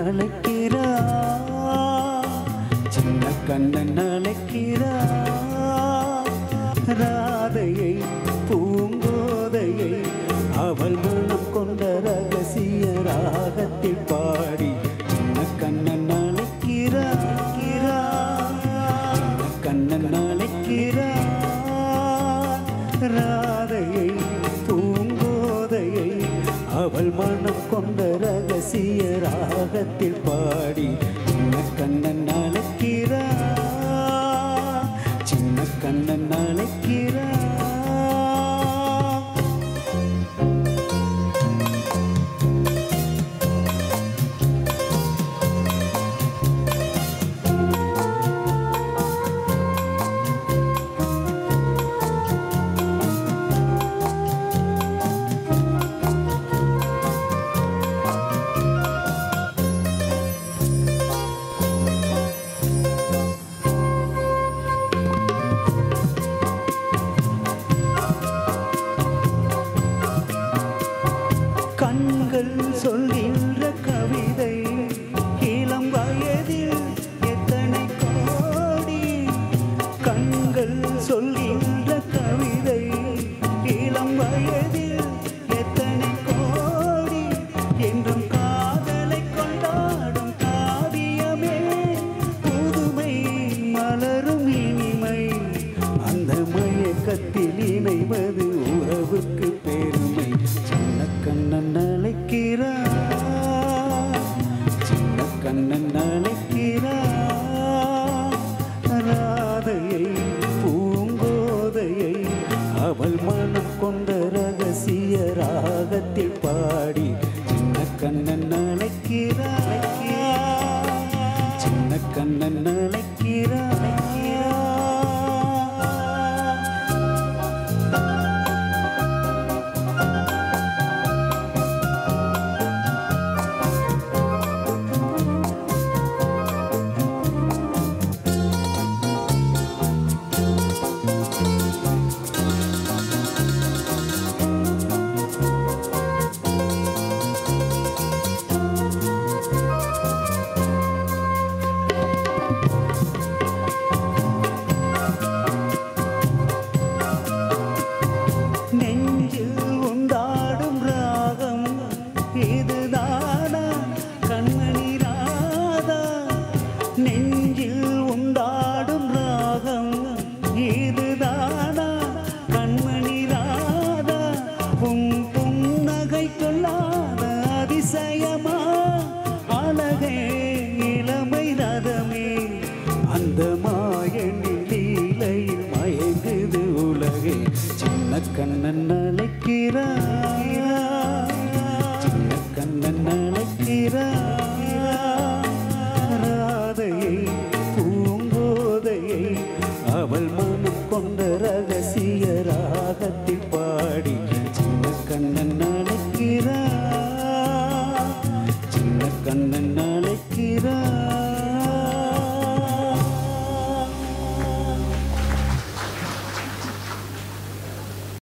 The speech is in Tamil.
அழைக்கிறா சின்ன கண்ணன் அழைக்கிறா ராதையை பூங்கோதையை அவள் மனம் கொண்ட ரகசிய ராகத்தில் பாடி சின்ன கண்ணன் அழைக்கிறா சின்ன கண்ணன் அழைக்கிறா ராதையை பூங்கோதையை அவள் மனம் கொண்ட ரகசிய ராகத்தில் பாடி சின்ன கண்ணன் அழைக்கிறா சின்ன கண்ணன் அழைக்கிறா கண்கள் சொல்கின்ற கவிதை இளம் வயதில் எத்தனை கோடி கண்கள் சொல்கின்ற கவிதை இளம் வயதில் எத்தனை கோடி என்றும் காதலை கொண்டாடும் காவியமே புதுமை மலரும் இனிமை அந்த மயக்கத்தில் இணைவது உறவுக்கு பெருமை சின்ன கண்ணன் அழைக்கிறா சின்ன கண்ணன் அழைக்கிறா ராதையை பூங்கோதையை அவள் மனம் கொண்ட ரகசிய ராகத்தில் பாடி சின்ன கண்ணன் அழைக்கிறா சின்ன கண்ணன் அழைக்கிறா நெஞ்சில் உண்டாடும் ராகம் இதுதானா கண்மணி ராதா நெஞ்சில் உண்டாடும் ராகம் இதுதானா கண்மணி ராதா உன் புன்னகை கொள்ளாத அதிசயமா அழகே இளமை ரதமே அந்த மாயனின் லீலையில் மயங்குது உலகே சின்ன கண்ணன் அழைக்கிறாய்